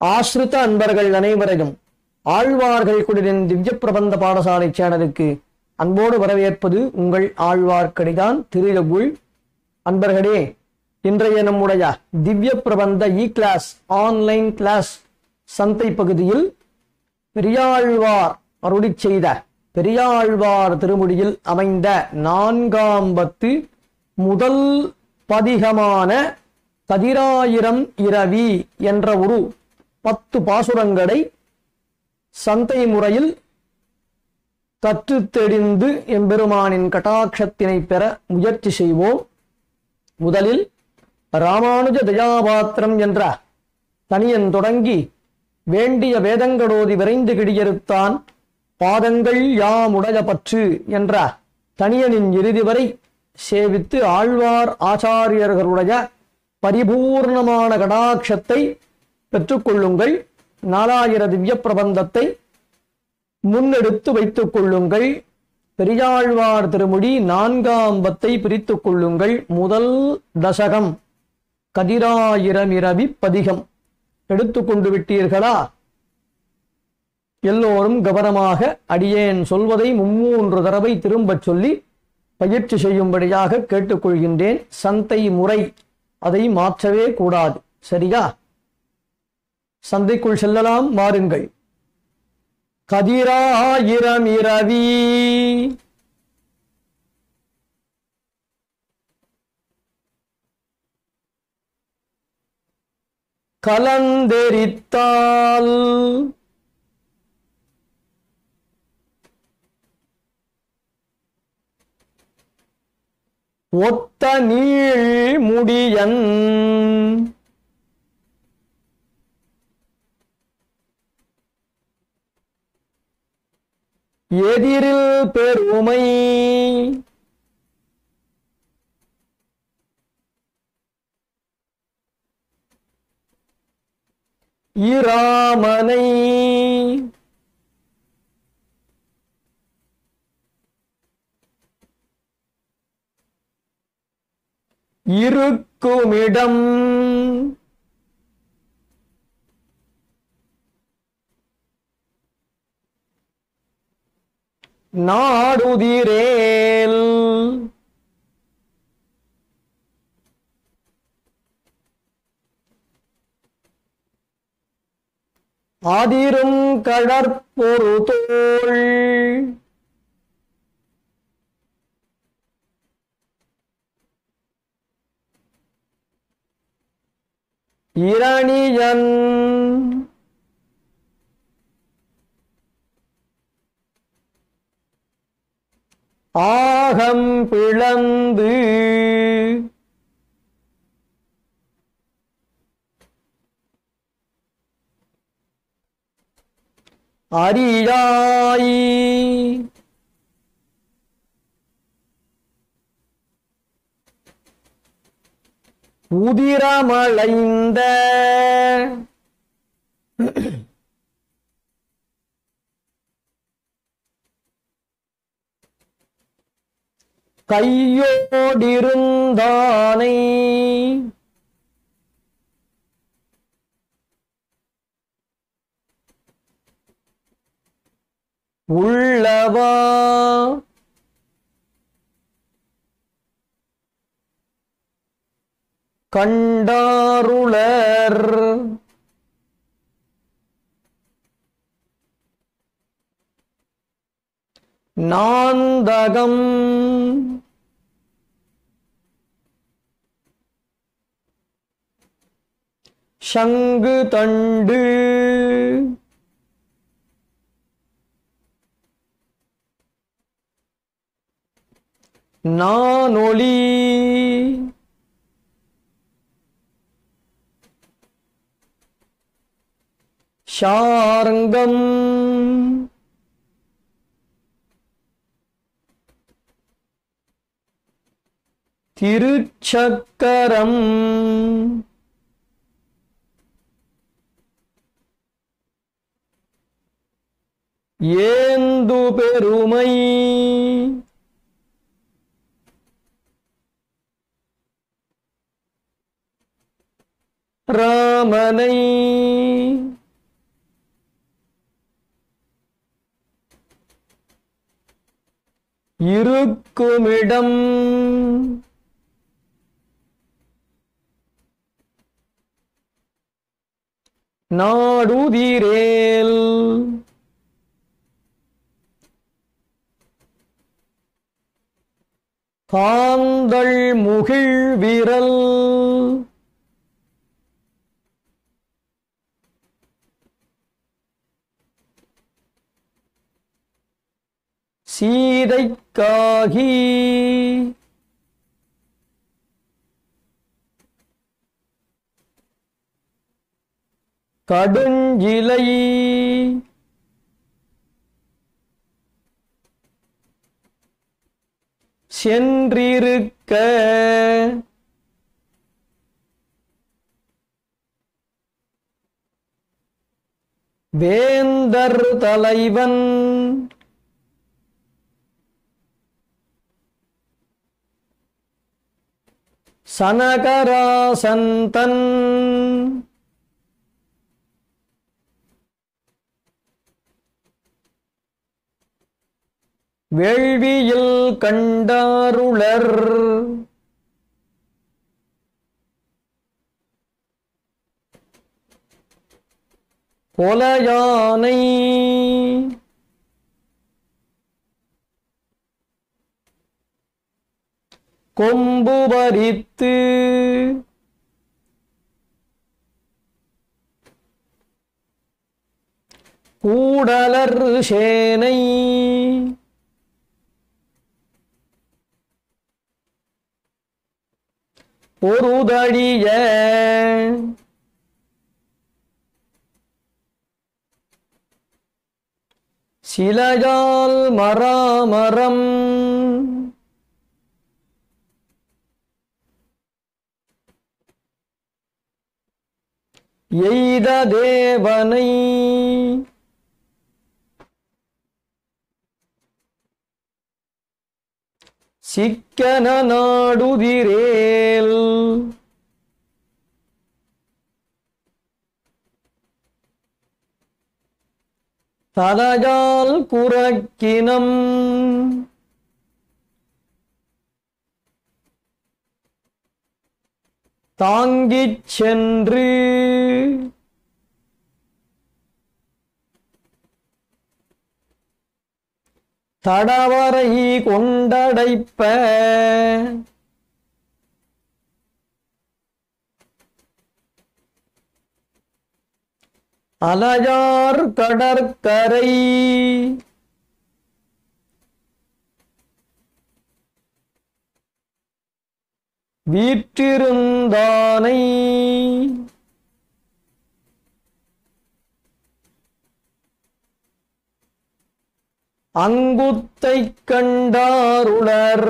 ஆசிரித்த அன்பர்கள் அனைவரையும் ஆழ்வார்கள் குடிலின் திவ்ய பிரபந்த பாடசாலை சேனலுக்கு அன்போடு வரவேற்பது உங்கள் ஆழ்வார்க்கடிதான் திருவுள் அன்பர்களே இன்றைய நம்முடைய திவ்ய பிரபந்த இ கிளாஸ் ஆன்லைன் கிளாஸ் சந்தை பகுதியில் பெரியாழ்வார் அருளிச் செய்த பெரியாழ்வார் திருமுடியில் அமைந்த நான்காம் பத்து முதல் பதிகமான கதிராயிரம் இரவி என்ற ஒரு பத்து பாசுரங்களை சந்தை முறையில் கற்றுத் தெரிந்து எம்பெருமானின் கட்டாட்சத்தினை பெற முயற்சி செய்வோம் முதலில் ராமானுஜ தயாபாத்திரம் என்ற தனியன் தொடங்கி வேண்டிய வேதங்களோதி விரைந்து கிடியறுத்தான் பாதங்கள் யாமுடைய பற்று என்ற தனியனின் இறுதி வரை சேவித்து ஆழ்வார் ஆச்சாரியர்களுடைய பரிபூர்ணமான கடாட்சத்தை பெற்றுக்கொள்ளுங்கள் நாலாயிர திவ்ய பிரபந்தத்தை முன்னெடுத்து வைத்துக் கொள்ளுங்கள் பெரியாழ்வார் திருமொழி நான்காம் பத்தை பிரித்துக் கொள்ளுங்கள் முதல் தசகம் கதிராயிரமிரவி பதிகம் எடுத்துக்கொண்டு விட்டீர்களா எல்லோரும் கவனமாக அடியேன் சொல்வதை மும்மூன்று தடவை திரும்பச் சொல்லி பயிற்சி செய்யும்படியாக கேட்டுக்கொள்கின்றேன் சந்தை முறை அதை மாற்றவே கூடாது சரியா சந்தைக்குள் செல்லலாம் வாருங்கள் கதிராயிரம் இரவி கலந்தெரித்தால் ஒத்த நீள் முடியன் எதிரில் பெருமை இராமனை இருக்குமிடம் நாடுதிரேல் ஆதிரும் கடற்பொரு தோள் இரணியன் ஆகம் பிளந்து அரியாய் உதிரமளைந்த கையோடிருந்தானை உள்ளவா கண்டாருளர் நாந்தகம் சங்கு தண்டு நானொளி ஷார்ங்கம் திருச்சக்கரம் ஏந்து பெருமை ராமனை இருக்குமிடம் நாடுதிரேல் காந்தள் முகிழ் விரல் சீதைக்காகி கடுஞ்சிலை சென்றிருக்க வேந்தர் தலைவன் சனகராசந்தன் வேள்வியில் கண்டாருளர் கொலையானை கொம்பு பறித்து கூடலர் சேனை பொருதழிய சிலையால் மராமரம் எய்த தேவனை சிக்கன நாடுதிரேல் தலகால் குறக்கினம் தாங்கிச் சென்று தடவரை கொண்டடைப்ப அலையார் கடற்கரை வீற்றிருந்தானை அங்குத்தைக் கண்டாருளர்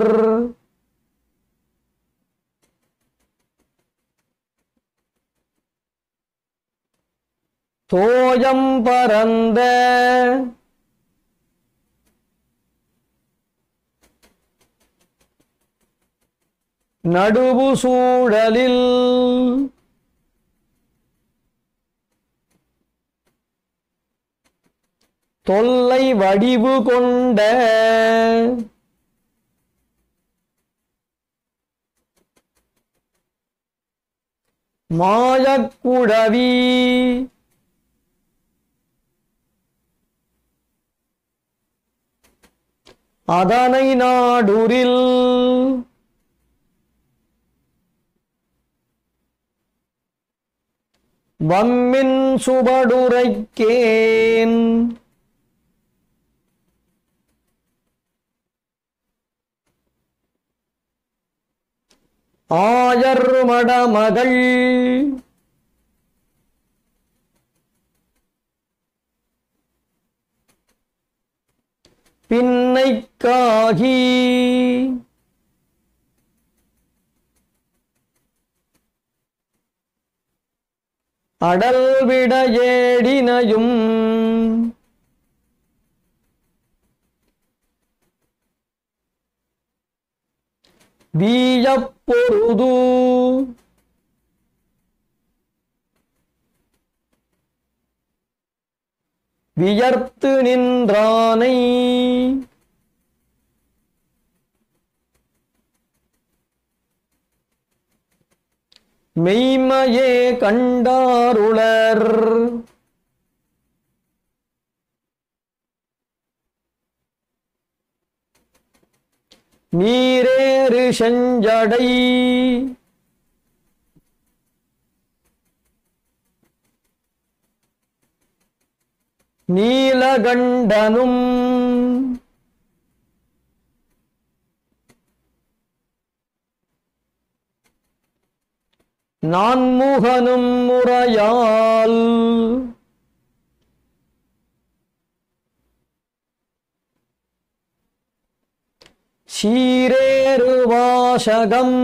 தோயம் பரந்த நடுவு சூழலில் தொல்லை வடிவு கொண்ட மாயக்குழவி அதனை நாடுரில் வம்மின் சுபடுரைக்கேன் ஆயர் மடமகள் பின்னைக்காகி அடல் விட ஏடினையும் வீயப்பொருது வியர்த்து நின்றானை மெய்மையே கண்டாருளர் நீரேறு செஞ்சடை நீலகண்டனும் நான்முகனும் முறையால் சீரேறு வாசகம்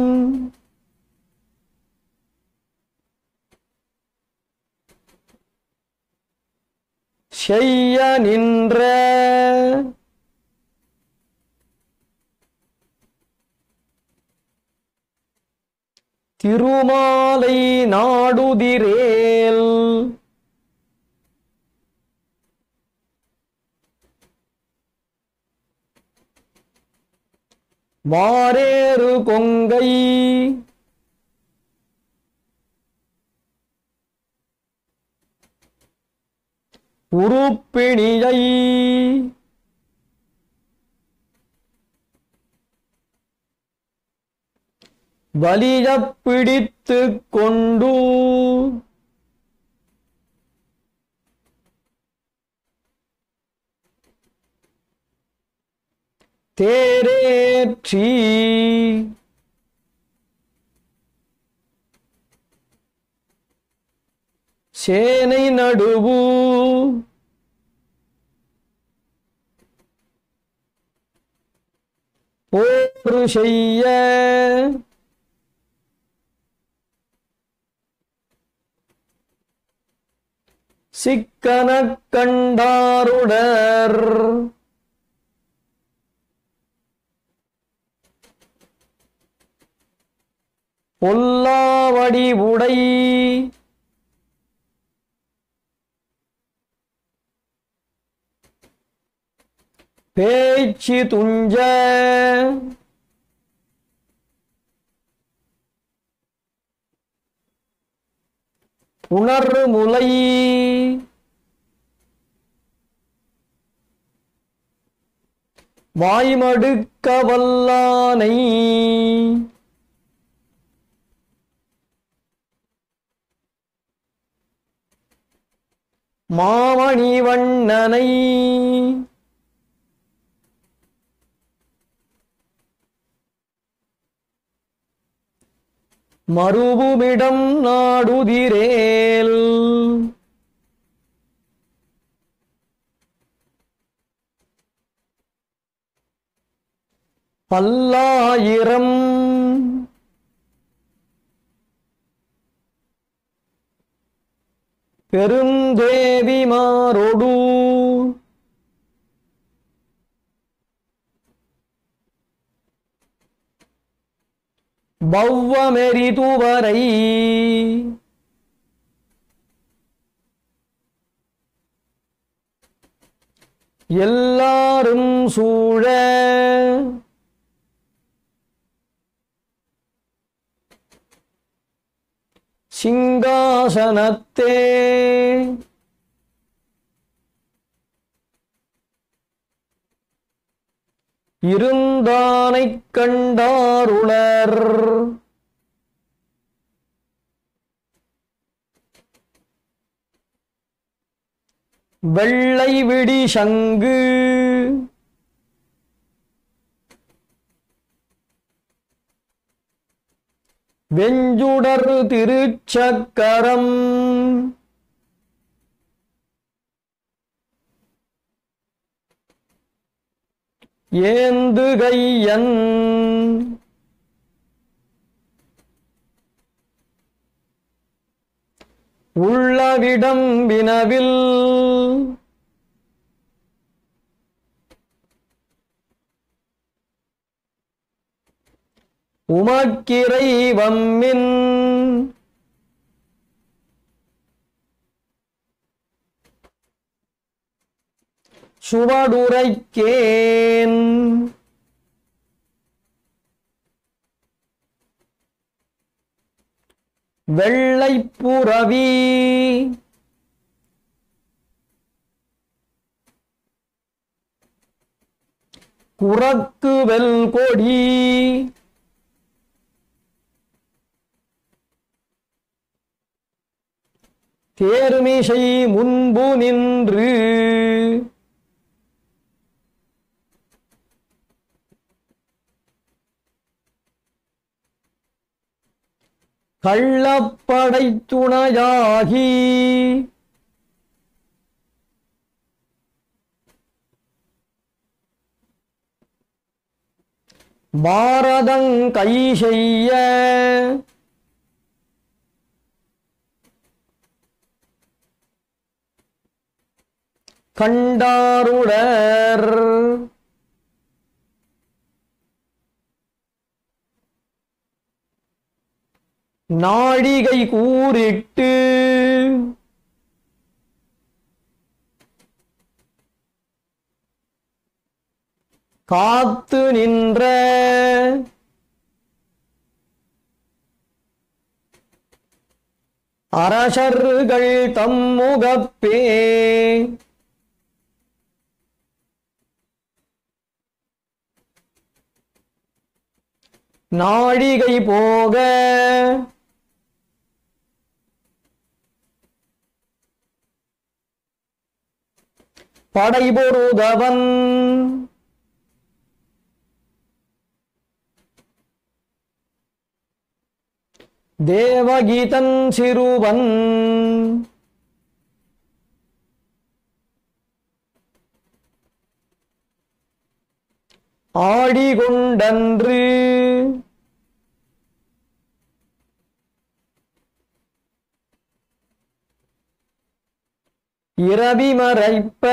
செய்ய நின்ற திருமாலை நாடுதிரேல் மாரேறு கொங்கை உருப்பிணியை வலியப் பிடித்துக் கொண்டு தேரேற்றி சேனை நடுவு போரு செய்ய சிக்கனக் கண்டாருடர் பொல்லாவடி உடை பேச்சு துஞ்ச புணர்முலை வாய்மடுக்க வல்லானை மாமணி வண்ணனை மறுபுமிடம் நாடுதிரேல் பல்லாயிரம் பெருந்தேவிமாரொடு பவ்வமெரிதுவரை எல்லாரும் சூழ சிங்காசனத்தே இருந்தானைக் கண்டாருளர் வெள்ளை விடி சங்கு வெஞ்சுடர் திருச்சக்கரம் ஏந்துகையன் உள்ளவிடம் வினவில் உமக்கிரை வம்மின் சுவடுரைக்கேன் வெள்ளைப்புறவி குறக்கு வெல்கொடி தேர்மிசை முன்பு நின்று கள்ளப்படை துணையாகி பாரதங் கை செய்ய கண்டாருடர் நாழிகை கூறிட்டு காத்து நின்ற அரசர்கள் தம்முகப்பே நாழிகை போக படைபொருதவன் தேவகீதன் சிறுவன் ஆடிகொண்டன்று இரவி மறைப்ப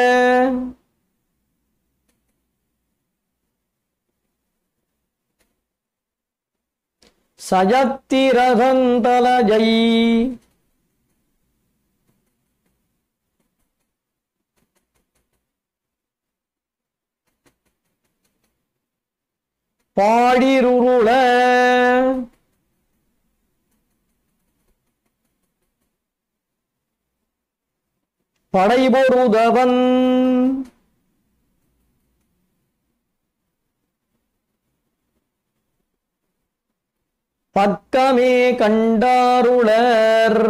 சயத்திரதந்தலஜை பாடிருள படைபொருதவன் பக்கமே கண்டாருளர்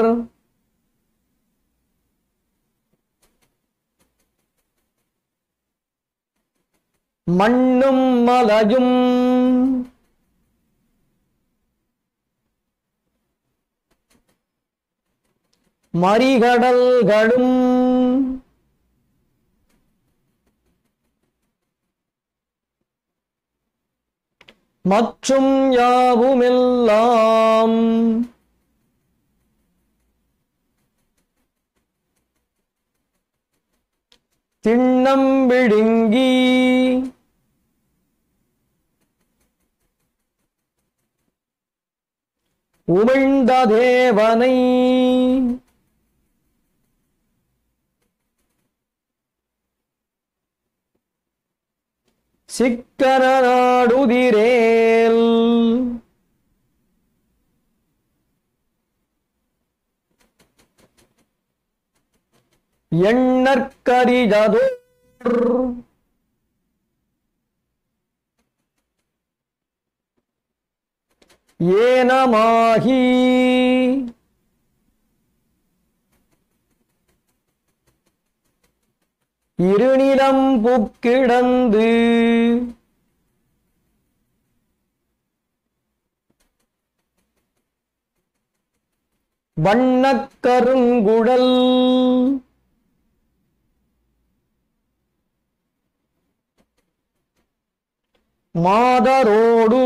மண்ணும் மலையும் மறிகடல்களும் மற்றும் யாவுமெல்லாம் திண்ணம் விழுங்கி உமிழ்ந்த தேவனை சிக்கர நாடுதிரேல் எண்ணற்கரிஜதோர் ஏனமாகி இருநிலம் புக்கிடந்து வண்ணக் கருங்குழல் மாதரோடு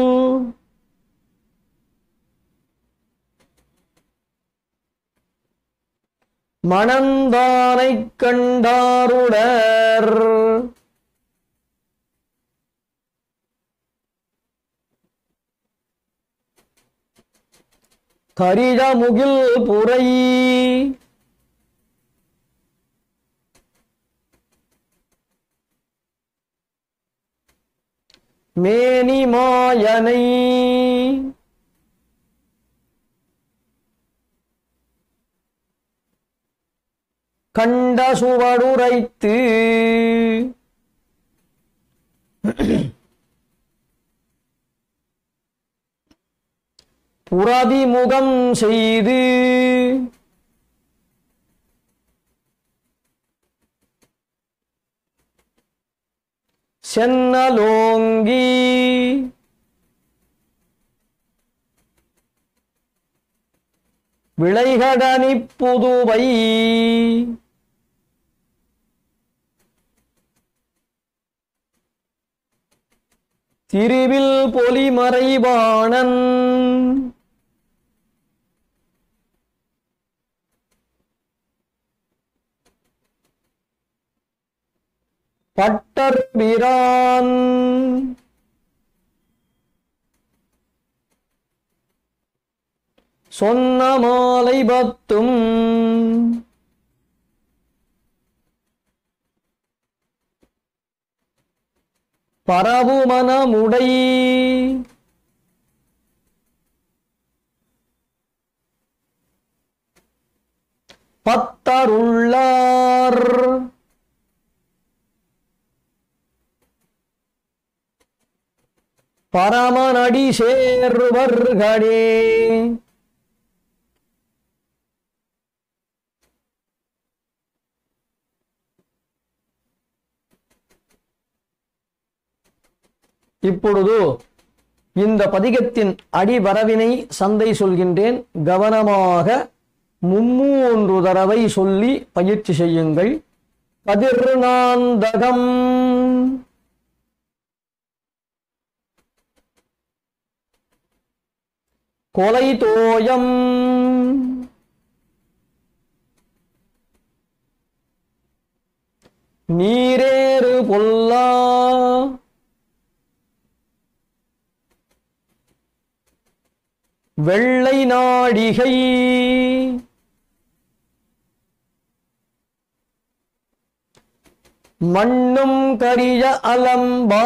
மணந்தானைக் கண்டாருடர் கரிஜமுகில் புரை மேனி மாயனை கண்ட சுவடுரைத்து புறதிமுகம் செய்து சென்னலோங்கி விளைகடனி புதுவை திருவில் பொலிமறைவாணன் பட்டர் பிரான் சொன்ன மாலை பத்தும் பரவுமனமுடை பத்தருள்ளார் பரமனடி சேர்வர்களே இப்பொழுது இந்த பதிகத்தின் அடிவரவினை சந்தை சொல்கின்றேன் கவனமாக மும்மூன்று தடவை சொல்லி பயிற்சி செய்யுங்கள் கதிர்நாந்தகம் கொலை தோயம் நீரேறு பொல்லா வெள்ளை நாடிகை மண்ணும் கரிய அலம்பா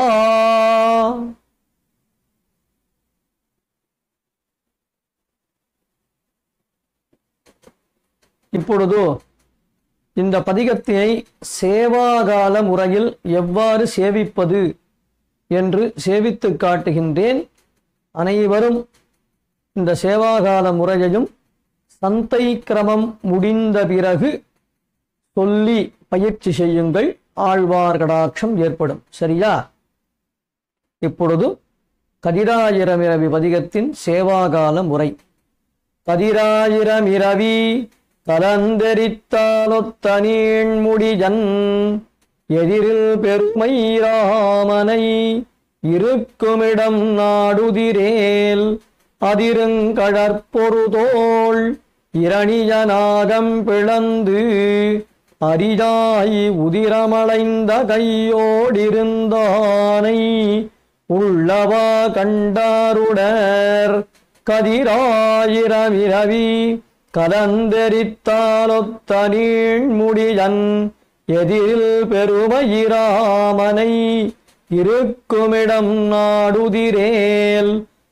இப்பொழுது இந்த பதிகத்தினை சேவாகால முறையில் எவ்வாறு சேவிப்பது என்று சேவித்து காட்டுகின்றேன் அனைவரும் இந்த சேவாகால முறையையும் சந்தை கிரமம் முடிந்த பிறகு சொல்லி பயிற்சி செய்யுங்கள் ஆழ்வார் கடாட்சம் ஏற்படும் சரியா இப்பொழுது கதிராயிரமிரவி பதிகத்தின் சேவாகால முறை கதிராயிரமிரவி கலந்தெரித்தாலொத்த நீண்முடியன் எதிரில் பெருமை ராமனை இருக்குமிடம் நாடுதிரேல் அதிருங்கடற்பொருதோள் இரணியனாகம் பிளந்து அரிதாய் உதிரமளைந்த கையோடிருந்தானை உள்ளவா கண்டாருடர் கதிராயிரமிரவி கலந்தெரித்தாலொத்த நீண்முடியன் எதிரில் பெருமயிராமனை இருக்குமிடம் நாடுதிரேல்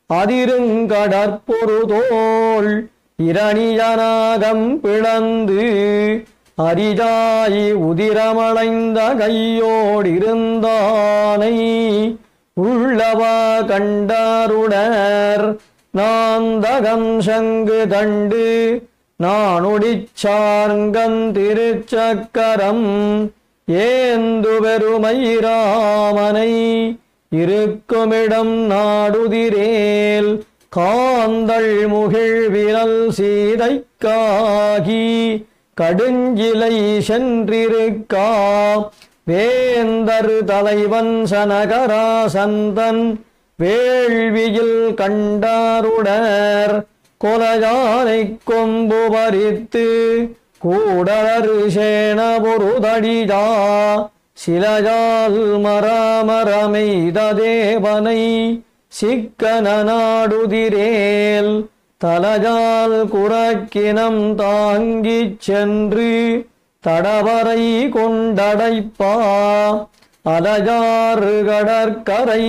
அதிருங்கடற்பொருதோள் இரணியனாகம் பிளந்து அரிதாய் உதிரமளைந்த கையோடிருந்தானை உள்ளவா கண்டாருடர் நாந்தகம் சங்கு கண்டு நானுடிச்சார்கன் திருச்சக்கரம் ஏந்து பெருமை ராமனை இருக்குமிடம் நாடுதிரேல் காந்தள் முகிழ் விரல் சீதைக்காகி கடுஞ்சிலை சென்றிருக்கா வேந்தர் தலைவன் சனகராசந்தன் வேள்வியில் கண்டாருடர் கொலையானை கொம்பு பறித்து கூடலர் சேன பொருதடிதா சிலையால் மராமரமெய்த தேவனை சிக்கன நாடுதிரேல் தலஜால் குறக்கினம் தாங்கிச் சென்று தடவரை கொண்டடைப்பா அலஜாறு கடற்கரை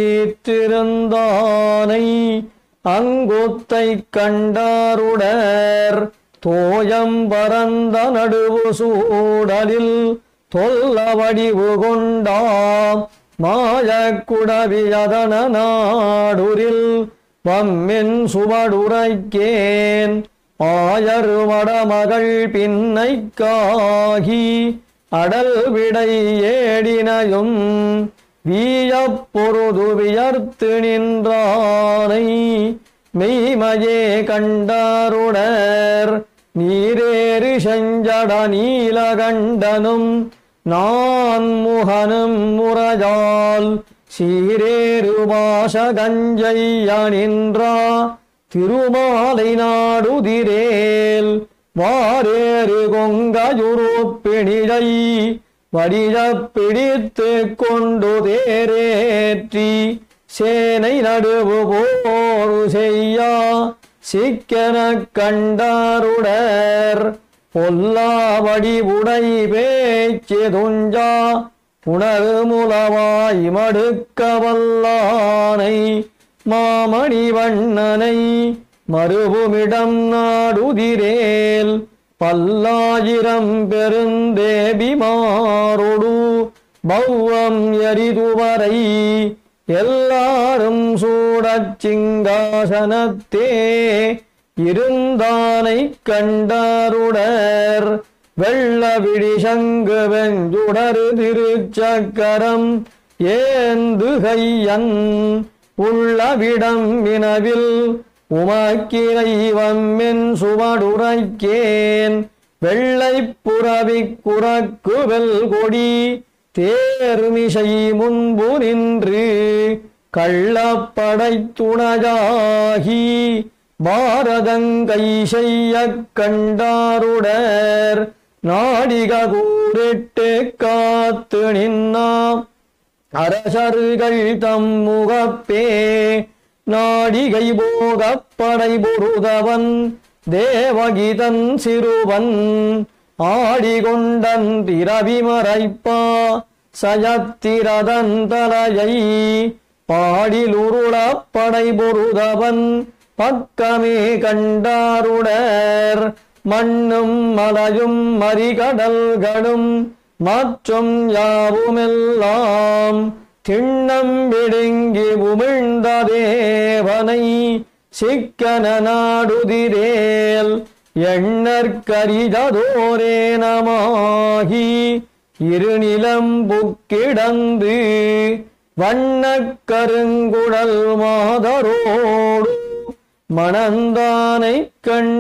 வீற்றிருந்தானை அங்குத்தை கண்டாருடர் தோயம் பரந்த நடுவு சூடலில் தொல்ல வடிவு கொண்டாம் மாயக்குடவியதன நாடுரில் வம்மின் சுவடுரைக்கேன் ஆயர் வடமகள் பின்னைக்காகி அடல் விடை ஏடினையும் வீயப் பொருது வியர்த்து நின்றானை மெய்மையே கண்டாருடர் நீரேறு செஞ்சட நீலகண்டனும் நான் முகனும் முறையால் சீரேறு வாசகஞ்சையனின்றா திருமாலை நாடுதிரேல் வாரேறு கொங்கயுருப்பிணியை வடியப் பிடித்து கொண்டு தேரேற்றி சேனை நடுவு போரு செய்யா சிக்கனக் கண்டாருடர் பொல்லாவடி உடை பேச்சு துஞ்சா புனரு முலவாய் மடுக்க வல்லானை மாமணி வண்ணனை மறுபுமிடம் நாடுதிரேல் பல்லாயிரம் பெருந்தேபிமாரொடு பௌவம் எரிதுவரை எல்லாரும் சூடச் சிங்காசனத்தே இருந்தானை கண்டாருடர் வெள்ள விழி சங்கு வெஞ்சுடரு திருச்சக்கரம் ஏந்து கையன் உள்ளவிடம் வினவில் உமக்கிரை வம்மென் சுவடுரைக்கேன் வெள்ளை புறவி குறக்கு வெல் கொடி தேர்மிசை முன்பு நின்று கள்ளப்படை துணையாகி பாரதங்கை செய்ய கண்டாருடர் நாடிக கூறிட்டு காத்து நின்னாம் அரசர்கள் தம் முகப்பே நாடிகை போகப்படை பொருதவன் தேவகிதன் சிறுவன் ஆடிகொண்டன் திரவிமறைப்பா சயத்திரதன் தலையை பாடிலுருளப்படை பொருதவன் பக்கமே கண்டாருடர் மண்ணும் மலையும் மறிகடல்களும் மற்றும் யாவுமெல்லாம் திண்ணம் விடுங்கி உமிழ்ந்த தேவனை சிக்கன நாடுதிரேல் எண்ணற்கரிததோரே நமாகி இருநிலம் புக்கிடந்து வண்ணக் கருங்குழல் மாதரோடு மணந்தானைக்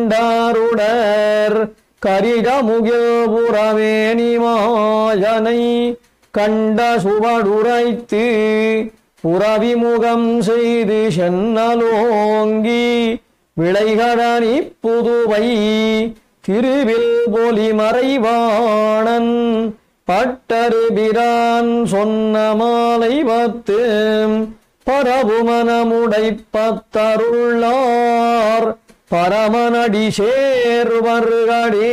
கண்டாருடர் கரிடமுகில் புறமேனி மாயனை கண்ட சுவடுரைத்து புறவிமுகம் செய்து சென்னலோங்கி விளைகடனி புதுவை திருவில் பொலி மறைவாணன் பட்டரு பிரான் சொன்ன மாலை பத்து பரபுமனமுடை பத்தருள்ளார் பரமனடி சேர்வர்களே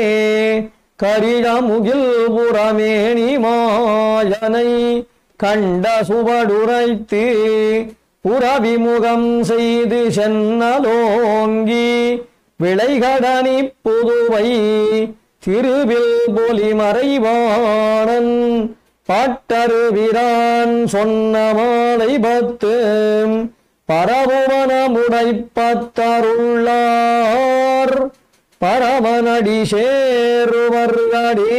கரிடமுகில் புறமேனி மாயனை கண்ட சுவடுரைத்து புறவிமுகம் செய்து சென்னலோங்கி விளைகடனி புதுவை திருவில் பொலி மறைவாணன் பாட்டரு வீரான் சொன்ன மாலை பத்து பரபுவனமுடை பத்தருள்ளார் பரமனடி சேருவர்களே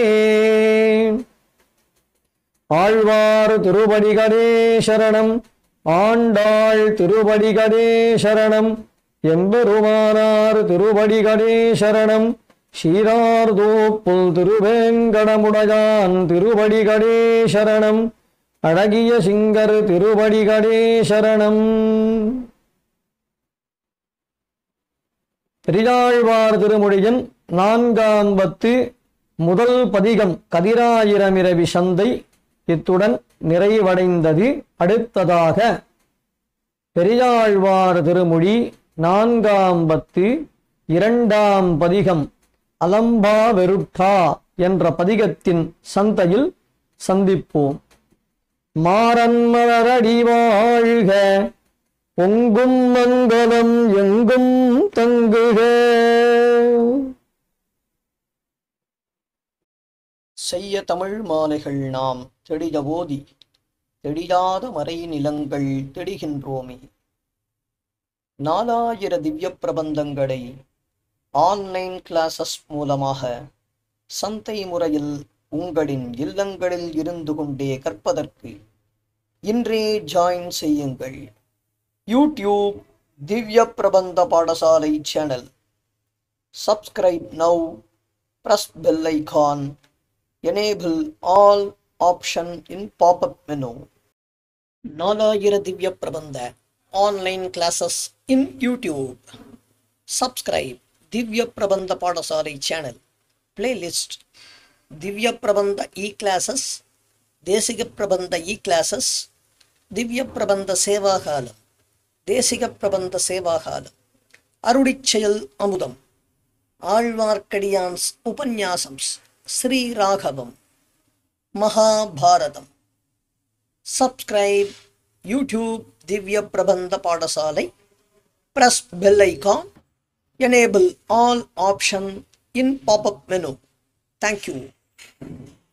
ஆழ்வார் திருவடிகளே சரணம் ஆண்டாள் திருவடிகளே சரணம் எம்பெருமானார் திருவடிகளே சரணம் சீரார்தோப்புல் திருவேங்கடமுடையான் திருவடிகளே சரணம் அழகிய சிங்கர் திருவடிகளே சரணம் பெரியாழ்வார் திருமொழியின் நான்காம் பத்து முதல் பதிகம் கதிராயிரமிரவி சந்தை இத்துடன் நிறைவடைந்தது அடுத்ததாக பெரியாழ்வார் திருமொழி நான்காம் பத்து இரண்டாம் பதிகம் அலம்பா வெருட்டா என்ற பதிகத்தின் சந்தையில் சந்திப்போம் மாறன் மலரடி வாழ்க பொங்கும் மங்களம் எங்கும் தங்குக செய்ய தமிழ் மாலைகள் நாம் தெளிய ஓதி தெளியாத மறை நிலங்கள் தெளிகின்றோமே நாலாயிர திவ்ய பிரபந்தங்களை ஆன்லைன் கிளாஸஸ் மூலமாக சந்தை முறையில் உங்களின் இல்லங்களில் இருந்து கொண்டே கற்பதற்கு இன்றே ஜாயின் செய்யுங்கள் YouTube Divya Prabandha Pathasala channel subscribe now press bell icon enable all option in popup menu Nalayira Divya Prabandha online classes in YouTube subscribe Divya Prabandha Pathasala channel playlist திவ்ய பிரபந்த இ கிளாஸஸ் தேசிக பிரபந்த இ கிளாஸஸ் திவ்ய பிரபந்த சேவாகாலம் தேசிக பிரபந்த சேவாகாலம் அருளிச் செயல் அமுதம் ஆழ்வார்க்கடியான்ஸ் உபன்யாசம்ஸ் Sriraghavam Mahabharatam subscribe YouTube Divya Prabandha Pathasala press bell icon enable all option in popup menu thank you